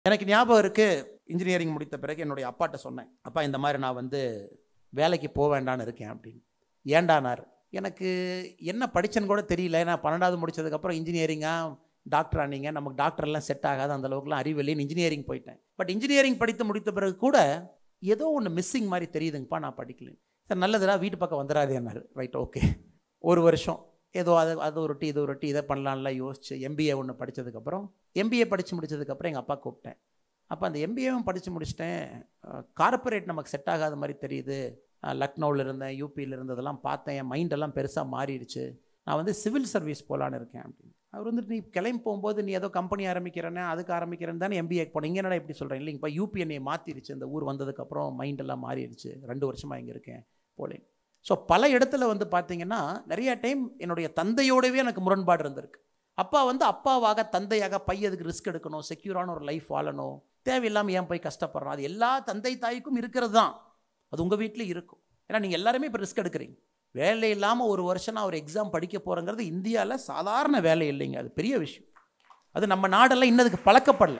எனக்கு ஞாபகம் இருக்குது இன்ஜினியரிங் முடித்த பிறகு என்னுடைய அப்பாட்ட சொன்னேன் அப்பா இந்த மாதிரி நான் வந்து வேலைக்கு போக வேண்டான்னு இருக்கேன் அப்படின்னு ஏண்டானார் எனக்கு என்ன படித்தேன்னு கூட தெரியல நான் பன்னெண்டாவது முடிச்சதுக்கப்புறம் இன்ஜினியரிங்காக டாக்டர் ஆனீங்க நமக்கு டாக்டர்லாம் செட் ஆகாது அந்த அளவுக்குலாம் அறிவில்லைன்னு இன்ஜினியரிங் போயிட்டேன் பட் இன்ஜினியரிங் படித்து முடித்த பிறகு கூட ஏதோ ஒன்று மிஸ்ஸிங் மாதிரி தெரியுதுங்கப்பா நான் படிக்கல சார் நல்லதுடா வீட்டு பக்கம் வந்துடாதேன்னாரு ரைட் ஓகே ஒரு வருஷம் ஏதோ அது அது ஒரு டி இது ஒரு டி இதை பண்ணலான்லாம் யோசிச்சு எம்பிஏ ஒன்று படித்ததுக்கப்புறம் எம்பிஏ படித்து முடிச்சதுக்கப்புறம் எங்கள் அப்பா கூப்பிட்டேன் அப்போ அந்த எம்பிஏவும் படித்து முடிச்சிட்டேன் கார்ப்பரேட் நமக்கு செட் ஆகாத மாதிரி தெரியுது அஹ் லக்னோவில் இருந்தேன் யூபியில் இருந்ததெல்லாம் பார்த்தேன் என் மைண்டெல்லாம் பெருசாக மாறிடுச்சு நான் வந்து சிவில் சர்வீஸ் போகலான்னு இருக்கேன் அப்படின்னு அவர் வந்துட்டு நீ கிளம்பி போகும்போது நீ ஏதோ கம்பெனி ஆரம்பிக்கிறேன்னு அதுக்கு ஆரம்பிக்கிறேன்னு தானே எம்பிஏ போனேன் இங்கே என்னடா இப்படி சொல்கிறேன் இல்லைங்கப்பா யூபி என்னை மாற்றிடுச்சு இந்த ஊர் வந்ததுக்கப்புறம் மைண்டெல்லாம் மாறிடுச்சு ரெண்டு வருஷமாக இங்கே இருக்கேன் போலேன் ஸோ பல இடத்துல வந்து பார்த்தீங்கன்னா நிறைய டைம் என்னுடைய தந்தையோடவே எனக்கு முரண்பாடு இருந்திருக்கு அப்பா வந்து அப்பாவாக தந்தையாக பையதுக்கு ரிஸ்க் எடுக்கணும் செக்யூரான ஒரு லைஃப் வாழணும் தேவையில்லாமல் ஏன் போய் கஷ்டப்படுறோம் அது எல்லா தந்தை தாய்க்கும் இருக்கிறது தான் அது உங்கள் வீட்டில் இருக்கும் ஏன்னா நீங்கள் எல்லாருமே இப்போ ரிஸ்க் எடுக்கிறீங்க வேலை இல்லாமல் ஒரு வருஷம் நான் ஒரு எக்ஸாம் படிக்க போகிறேங்கிறது இந்தியாவில் சாதாரண வேலை இல்லைங்க அது பெரிய விஷயம் அது நம்ம நாடெல்லாம் இன்னதுக்கு பழக்கப்படல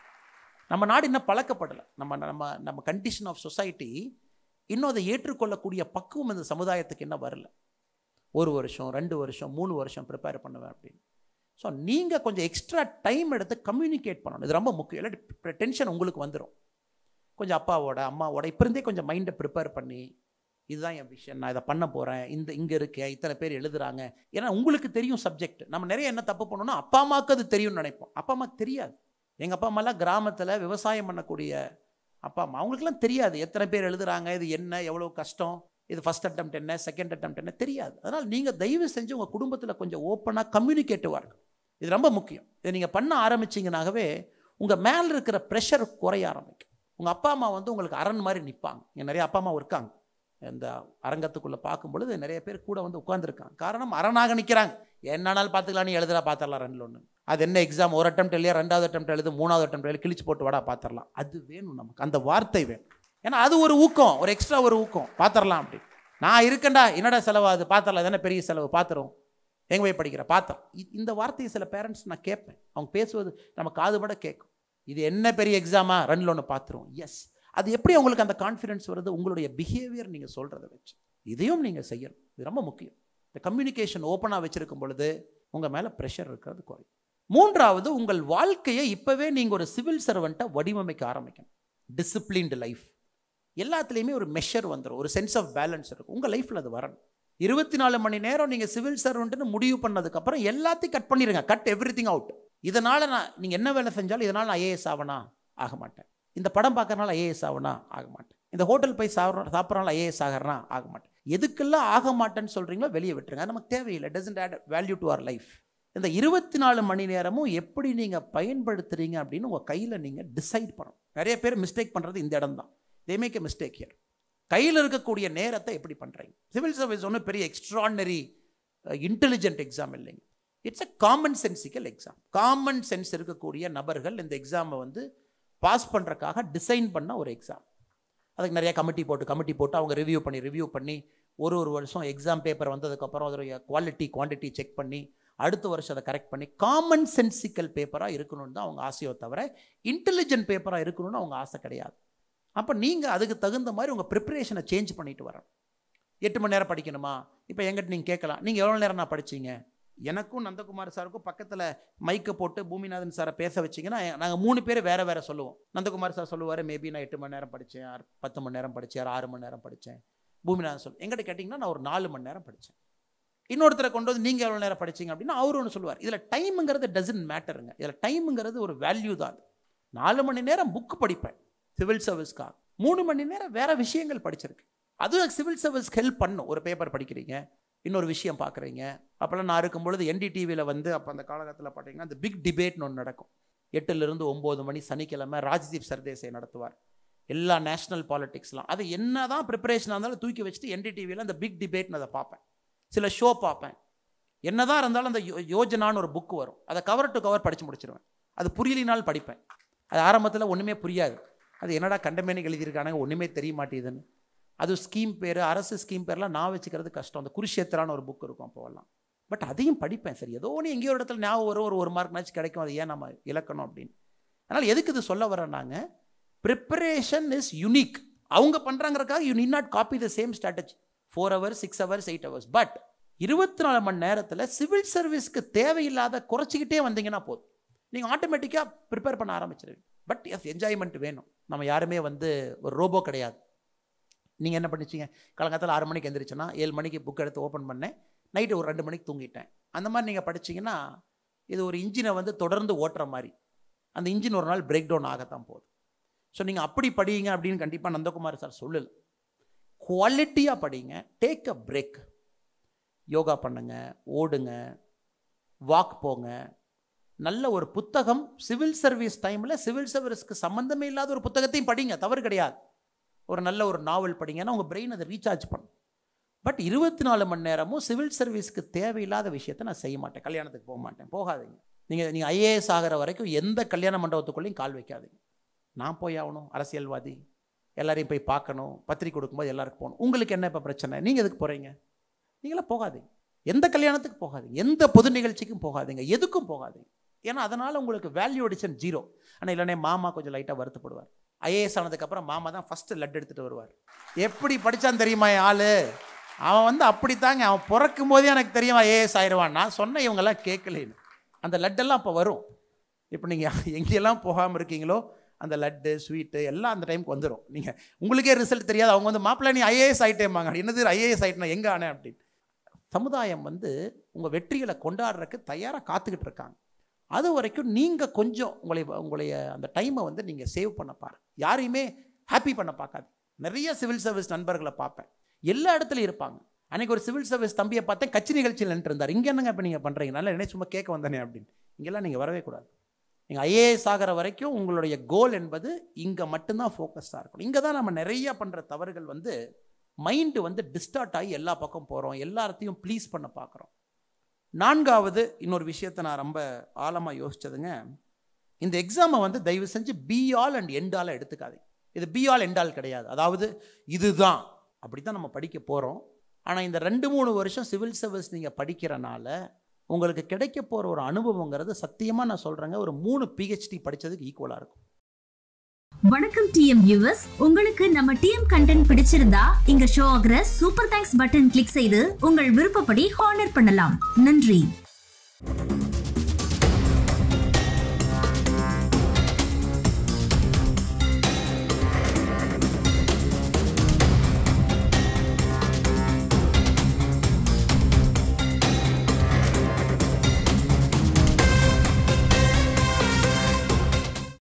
நம்ம நாடு இன்னும் பழக்கப்படலை நம்ம நம்ம நம்ம கண்டிஷன் ஆஃப் சொசைட்டி இன்னும் அதை ஏற்றுக்கொள்ளக்கூடிய பக்குவம் இந்த சமுதாயத்துக்கு என்ன வரல ஒரு வருஷம் ரெண்டு வருஷம் மூணு வருஷம் ப்ரிப்பேர் பண்ணுவேன் அப்படின்னு ஸோ நீங்கள் கொஞ்சம் எக்ஸ்ட்ரா டைம் எடுத்து கம்யூனிகேட் பண்ணணும் இது ரொம்ப முக்கியம் இல்லாட்டி டென்ஷன் உங்களுக்கு வந்துடும் கொஞ்சம் அப்பாவோட அம்மாவோட இப்போ இருந்தே கொஞ்சம் மைண்டை ப்ரிப்பேர் பண்ணி இதுதான் என் விஷயம் நான் இதை பண்ண போகிறேன் இந்த இங்கே இருக்கேன் இத்தனை பேர் எழுதுறாங்க ஏன்னா உங்களுக்கு தெரியும் சப்ஜெக்ட் நம்ம நிறைய என்ன தப்பு பண்ணோம்னா அப்பா அம்மாவுக்கு அது தெரியும்னு நினைப்போம் அப்பா அம்மா தெரியாது எங்கள் அப்பா அம்மாலாம் கிராமத்தில் விவசாயம் பண்ணக்கூடிய அப்பா அம்மா அவங்களுக்குலாம் தெரியாது எத்தனை பேர் எழுதுறாங்க இது என்ன எவ்வளோ கஷ்டம் இது ஃபஸ்ட் அட்டம் என்ன செகண்ட் அட்டம் என்ன தெரியாது அதனால் நீங்கள் தயவு செஞ்சு உங்கள் குடும்பத்தில் கொஞ்சம் ஓப்பனாக கம்யூனிகேட்டிவாக இருக்கும் இது ரொம்ப முக்கியம் இதை நீங்கள் பண்ண ஆரம்பிச்சிங்கனாகவே உங்கள் மேலே இருக்கிற ப்ரெஷர் குறைய ஆரம்பிக்கும் உங்கள் அப்பா அம்மா வந்து உங்களுக்கு அரண் மாதிரி நிற்பாங்க இங்கே நிறைய அப்பா அம்மா இருக்காங்க இந்த அரங்கத்துக்குள்ளே பார்க்கும் பொழுது நிறைய பேர் கூட வந்து உட்காந்துருக்காங்க காரணம் அரணாக நிற்கிறாங்க என்னாலும் பார்த்துக்கலாம் நீ எழுதுறா பார்த்துடலாம் ரெண்டில் ஒன்று அது என்ன எக்ஸாம் ஒரு அட்டம் இல்லையா ரெண்டாவது அட்டம் எழுது மூணாவது அட்டம் எழுது கிழிச்சு போட்டு வாடா பார்த்துடலாம் அது வேணும் நமக்கு அந்த வார்த்தை வேணும் ஏன்னா அது ஒரு ஊக்கம் ஒரு எக்ஸ்ட்ரா ஒரு ஊக்கம் பார்த்துடலாம் அப்படி நான் இருக்கேன்டா என்னடா செலவு அது பார்த்துடலாம் தானே பெரிய செலவு பார்த்துரும் எங்கே போய் படிக்கிற பார்த்தோம் இந்த வார்த்தையை சில பேரண்ட்ஸ் நான் கேட்பேன் அவங்க பேசுவது நம்ம காது பட கேட்கும் இது என்ன பெரிய எக்ஸாமா ரன்ல ஒன்று பார்த்துருவோம் எஸ் அது எப்படி உங்களுக்கு அந்த கான்ஃபிடென்ஸ் வருது உங்களுடைய பிஹேவியர் நீங்கள் சொல்கிறத வச்சு இதையும் நீங்கள் செய்யணும் இது ரொம்ப முக்கியம் இந்த கம்யூனிகேஷன் ஓப்பனாக வச்சுருக்கும் பொழுது உங்கள் மேலே ப்ரெஷர் இருக்கிறது குறையும் மூன்றாவது உங்கள் வாழ்க்கையை இப்போவே நீங்கள் ஒரு சிவில் சர்வெண்ட்டை வடிவமைக்க ஆரம்பிக்கணும் டிசிப்ளின்டு லைஃப் எல்லாத்துலேயுமே ஒரு மெஷர் வந்துடும் ஒரு சென்ஸ் ஆஃப் பேலன்ஸ் இருக்கும் உங்கள் லைஃப்பில் அது வரணும் இருபத்தி நாலு மணி நேரம் நீங்கள் சிவில் சர்வெண்ட்னு முடிவு பண்ணதுக்கப்புறம் எல்லாத்தையும் கட் பண்ணிடுங்க கட் எவ்ரி திங் அவுட் இதனால் நான் நீங்கள் என்ன வேலை செஞ்சாலும் இதனால் நான் ஐஏஎஸ் ஆகனா ஆக மாட்டேன் இந்த படம் பார்க்கறனால ஐஏஎஸ் ஆகனா ஆக மாட்டேன் இந்த ஹோட்டல் போய் சாப்பிட்ற சாப்பிட்றனால ஐஏஎஸ் ஆகிறனா ஆக மாட்டேன் எதுக்கெல்லாம் ஆக மாட்டேன்னு சொல்கிறீங்களோ வெளியே விட்டுருங்க அது நமக்கு தேவையில்லை doesn't add value to our life இந்த இருபத்தி நாலு மணி நேரமும் எப்படி நீங்கள் பயன்படுத்துகிறீங்க அப்படின்னு உங்கள் கையில் நீங்கள் டிசைட் பண்ணணும் நிறைய பேர் மிஸ்டேக் பண்ணுறது இந்த இடம் தான் they make a mistake here கையில் இருக்கக்கூடிய நேரத்தை எப்படி பண்ணுறீங்க சிவில் சர்வீஸ் ஒன்றும் பெரிய எக்ஸ்ட்ரானரி இன்டெலிஜென்ட் எக்ஸாம் இல்லைங்க it's a common sensical exam common sense இருக்கக்கூடிய நபர்கள் இந்த எக்ஸாமை வந்து பாஸ் பண்ணுறக்காக டிசைன் பண்ண ஒரு எக்ஸாம் அதுக்கு நிறைய கமிட்டி போட்டு கமிட்டி போட்டு அவங்க ரிவ்யூ பண்ணி ரிவ்யூ பண்ணி ஒரு ஒரு வருஷம் எக்ஸாம் பேப்பர் வந்ததுக்கப்புறம் அதோடைய குவாலிட்டி குவான்டிட்டி செக் பண்ணி அடுத்த வருஷம் அதை கரெக்ட் பண்ணி காமன் சென்சிக்கல் பேப்பராக இருக்கணும்னு தான் அவங்க ஆசையோ தவிர இன்டெலிஜென்ட் பேப்பராக இருக்கணும்னு அவங்க ஆசை கிடையாது அப்போ நீங்கள் அதுக்கு தகுந்த மாதிரி உங்கள் ப்ரிப்பரேஷனை சேஞ்ச் பண்ணிட்டு வரணும் எட்டு மணி நேரம் படிக்கணுமா இப்போ எங்கிட்ட நீங்கள் கேட்கலாம் நீங்கள் எவ்வளோ நேரம் நான் படிச்சீங்க எனக்கும் நந்தகுமார் சாருக்கும் பக்கத்தில் மைக்கை போட்டு பூமிநாதன் சாரை பேச வச்சிங்கன்னா நாங்கள் மூணு பேர் வேறு வேறு சொல்லுவோம் நந்தகுமார் சார் சொல்லுவார் மேபி நான் எட்டு மணி நேரம் படித்தேன் ஆறு பத்து மணி நேரம் படித்தேன் ஆறு மணி நேரம் படித்தேன் பூமிநாதன் சொல் எங்கிட்ட கேட்டிங்கன்னா நான் ஒரு நாலு மணி நேரம் படித்தேன் இன்னொருத்தரை கொண்டு வந்து நீங்கள் எவ்வளோ நேரம் படிச்சீங்க அப்படின்னா அவர் ஒன்று சொல்லுவார் இதில் டைமுங்கிறது டசன்ட் மேட்டருங்க இதில் டைமுங்கிறது ஒரு வேல்யூ தான் அது நாலு மணி நேரம் புக்கு படிப்பேன் சிவில் சர்வீஸ்க்காக மூணு மணி நேரம் வேறு விஷயங்கள் படிச்சிருக்கு அதுவும் சிவில் சர்வீஸ்க்கு ஹெல்ப் பண்ணும் ஒரு பேப்பர் படிக்கிறீங்க இன்னொரு விஷயம் பார்க்குறீங்க அப்போல்லாம் நான் இருக்கும் பொழுது என்டிடிவியில் வந்து அப்போ அந்த காலகட்டத்தில் பார்த்தீங்கன்னா அந்த பிக் டிபேட்னு ஒன்று நடக்கும் எட்டுலேருந்து ஒம்பது மணி சனிக்கிழமை ராஜ்தீப் சர்தேசை நடத்துவார் எல்லா நேஷ்னல் பாலிட்டிக்ஸ்லாம் அது என்ன தான் ப்ரிப்பரேஷனாக இருந்தாலும் தூக்கி வச்சுட்டு என்டிடிவியில் அந்த பிக் டிபேட்னு அதை பார்ப்பேன் சில ஷோ பார்ப்பேன் என்னதான் இருந்தாலும் அந்த யோ யோஜனான்னு ஒரு புக் வரும் அதை கவர் டு கவர் படித்து முடிச்சிருவேன் அது புரியலினால் படிப்பேன் அது ஆரம்பத்தில் ஒன்றுமே புரியாது அது என்னடா கண்டமேனு எழுதியிருக்கானுங்க ஒன்றுமே தெரிய மாட்டேதுன்னு அது ஸ்கீம் பேர் அரசு ஸ்கீம் பேர்லாம் நான் வச்சுக்கிறது கஷ்டம் அந்த குருஷேத்திரான்னு ஒரு புக் இருக்கும் அப்போவெல்லாம் பட் அதையும் படிப்பேன் சரி ஏதோ ஒன்று எங்கேயோ ஒரு இடத்துல ஞாபகம் வரும் ஒரு ஒரு மார்க்னாச்சும் கிடைக்கும் அது ஏன் நம்ம இழக்கணும் அப்படின்னு அதனால் எதுக்கு இது சொல்ல வரேன்னாங்க ப்ரிப்பரேஷன் இஸ் யுனிக் அவங்க பண்ணுறாங்கிறக்காக you need not copy the same strategy four hours six hours eight hours but இருபத்தி நாலு மணி நேரத்தில் சிவில் சர்வீஸ்க்கு தேவையில்லாத குறைச்சிக்கிட்டே வந்தீங்கன்னா போதும் நீங்கள் ஆட்டோமேட்டிக்காக ப்ரிப்பேர் பண்ண ஆரம்பிச்சிருவீங்க பட் எஸ் என்ஜாய்மெண்ட் வேணும் நம்ம யாருமே வந்து ஒரு ரோபோ கிடையாது நீங்கள் என்ன பண்ணிச்சிங்க காலங்காலத்தில் ஆறு மணிக்கு எந்திரிச்சேன்னா ஏழு மணிக்கு புக் எடுத்து ஓப்பன் பண்ணேன் நைட்டு ஒரு ரெண்டு மணிக்கு தூங்கிட்டேன் அந்த மாதிரி நீங்கள் படிச்சீங்கன்னா இது ஒரு இன்ஜினை வந்து தொடர்ந்து ஓட்டுற மாதிரி அந்த இன்ஜின் ஒரு நாள் பிரேக் டவுன் ஆகத்தான் போகுது ஸோ நீங்கள் அப்படி படிங்க அப்படின்னு கண்டிப்பாக நந்தகுமார் சார் சொல்லல குவாலிட்டியாக படிங்க டேக் அ பிரேக் யோகா பண்ணுங்க ஓடுங்க வாக் போங்க நல்ல ஒரு புத்தகம் சிவில் சர்வீஸ் டைமில் சிவில் சர்வீஸ்க்கு சம்மந்தமே இல்லாத ஒரு புத்தகத்தையும் படிங்க தவறு கிடையாது ஒரு நல்ல ஒரு நாவல் படிங்கன்னா உங்கள் பிரெயின் அதை ரீசார்ஜ் பண்ணும் பட் இருபத்தி நாலு மணி நேரமும் சிவில் சர்வீஸ்க்கு தேவையில்லாத விஷயத்தை நான் செய்ய மாட்டேன் கல்யாணத்துக்கு போக மாட்டேன் போகாதீங்க நீங்கள் நீங்கள் ஐஏஎஸ் ஆகிற வரைக்கும் எந்த கல்யாண மண்டபத்துக்குள்ளேயும் கால் வைக்காதீங்க நான் போய் ஆகணும் அரசியல்வாதி எல்லாரையும் போய் பார்க்கணும் பத்திரிக்கை கொடுக்கும்போது எல்லாருக்கும் போகணும் உங்களுக்கு என்ன இப்போ பிரச்சனை நீங்கள் எதுக்கு போகிறீங்க நீங்களாம் போகாதீங்க எந்த கல்யாணத்துக்கு போகாதீங்க எந்த பொது நிகழ்ச்சிக்கும் போகாதீங்க எதுக்கும் போகாதீங்க ஏன்னா அதனால் உங்களுக்கு வேல்யூ அடிஷன் ஜீரோ ஆனால் இல்லைனே மாமா கொஞ்சம் லைட்டாக வருத்தப்படுவார் ஐஏஎஸ் ஆனதுக்கப்புறம் மாமா தான் ஃபஸ்ட்டு லட் எடுத்துகிட்டு வருவார் எப்படி படித்தான் தெரியுமா என் ஆள் அவன் வந்து அப்படித்தாங்க அவன் பிறக்கும் போதே எனக்கு தெரியும் ஐஏஎஸ் ஆயிடுவான் நான் சொன்ன இவங்கெல்லாம் கேட்கலேன்னு அந்த லட்டெல்லாம் அப்போ வரும் இப்போ நீங்கள் எங்கெல்லாம் போகாமல் இருக்கீங்களோ அந்த லட்டு ஸ்வீட்டு எல்லாம் அந்த டைமுக்கு வந்துடும் நீங்கள் உங்களுக்கே ரிசல்ட் தெரியாது அவங்க வந்து மாப்பிள்ளை நீ ஐஏஎஸ் ஆகிட்டேம்பாங்க என்னது ஐஏஎஸ் ஆகிட்டேனா எங்கே ஆனேன் அப்படின்னு சமுதாயம் வந்து உங்கள் வெற்றிகளை கொண்டாடுறதுக்கு தயாராக காத்துக்கிட்டு இருக்காங்க அது வரைக்கும் நீங்கள் கொஞ்சம் உங்களை உங்களுடைய அந்த டைமை வந்து நீங்கள் சேவ் பண்ண பாரு யாரையுமே ஹாப்பி பண்ண பார்க்காது நிறைய சிவில் சர்வீஸ் நண்பர்களை பார்ப்பேன் எல்லா இடத்துலையும் இருப்பாங்க அன்றைக்கி ஒரு சிவில் சர்வீஸ் தம்பியை பார்த்தேன் கட்சி நிகழ்ச்சியில் நின்று இருந்தார் இங்கே என்னங்க இப்போ நீங்கள் பண்ணுறீங்க நல்லா என்ன சும்மா கேட்க வந்தானே அப்படின்னு இங்கெல்லாம் நீங்கள் வரவே கூடாது நீங்கள் ஐஏஎஸ் ஆகிற வரைக்கும் உங்களுடைய கோல் என்பது இங்கே மட்டும்தான் ஃபோக்கஸ்டாக இருக்கணும் இங்கே தான் நம்ம நிறைய பண்ணுற தவறுகள் வந்து மைண்டு வந்து டிஸ்டார்ட் ஆகி எல்லா பக்கம் போகிறோம் எல்லாத்தையும் ப்ளீஸ் பண்ண பார்க்குறோம் நான்காவது இன்னொரு விஷயத்தை நான் ரொம்ப ஆழமாக யோசிச்சதுங்க இந்த எக்ஸாமை வந்து தயவு செஞ்சு பி ஆல் அண்ட் எண்டால் எடுத்துக்காதீங்க இது பி ஆல் எண்டால் கிடையாது அதாவது இதுதான் அப்படி தான் நம்ம படிக்க போகிறோம் ஆனால் இந்த ரெண்டு மூணு வருஷம் சிவில் சர்வீஸ் நீங்கள் படிக்கிறனால உங்களுக்கு கிடைக்க போகிற ஒரு அனுபவங்கிறது சத்தியமாக நான் சொல்கிறேங்க ஒரு மூணு பிஹெச்டி படித்ததுக்கு ஈக்குவலாக இருக்கும் வணக்கம் டிஎம் வியூவர்ஸ் உங்களுக்கு நம்ம டிஎம் கண்டென்ட் பிடிச்சிருந்தா இங்க ஷோ ஆகிற சூப்பர் தேங்க்ஸ் பட்டன் கிளிக் செய்து உங்கள் விருப்பப்படி ஹானர் பண்ணலாம் நன்றி